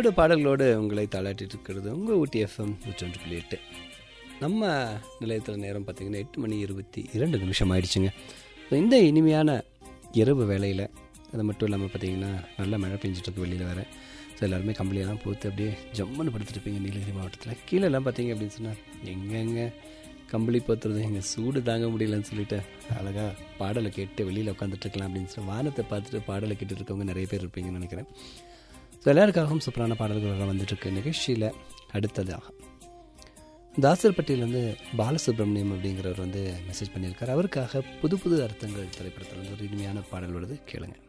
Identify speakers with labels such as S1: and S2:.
S1: சுட பாடல்களோடு உங்களை தாளாட்டிட்டு இருக்கிறது உங்கள் ஊட்டி எஃப்எம் நூற்றொன்று புள்ளி எட்டு நம்ம நிலையத்தில் நேரம் பார்த்தீங்கன்னா எட்டு மணி இருபத்தி இரண்டு நிமிஷம் ஆயிடுச்சுங்க So, இந்த இனிமையான இரவு வேளையில் அது மட்டும் இல்லாமல் பார்த்தீங்கன்னா நல்ல மழை பெஞ்சிட்டு இருக்கு வெளியில் வேறு ஸோ எல்லாருமே கம்பளியெல்லாம் போட்டு அப்படியே ஜம்முன்னு படுத்துருப்பீங்க நீலகிரி மாவட்டத்தில் கீழெல்லாம் பார்த்தீங்க அப்படின்னு சொன்னால் எங்கெங்க கம்பளி போத்துறது எங்கள் சூடு தாங்க முடியலன்னு சொல்லிட்டு அழகாக பாடலை கேட்டு வெளியில் உட்காந்துட்டு இருக்கலாம் அப்படின்னு சொல்லி வானத்தை பார்த்துட்டு பாடலை கேட்டுட்டு இருக்கவங்க நிறைய பேர் இருப்பீங்கன்னு நினைக்கிறேன் ஸோ எல்லாருக்காகவும் சூப்பரான பாடல்கள் வர வந்துட்டுருக்கு நிகழ்ச்சியில் அடுத்ததாக தாசர்பட்டியிலேருந்து பாலசுப்ரமணியம் அப்படிங்கிறவர் வந்து மெசேஜ் பண்ணியிருக்கார் அவருக்காக புது புது அர்த்தங்கள் திரைப்படத்தில் வந்து ஒரு இனிமையான பாடல் வருது கேளுங்க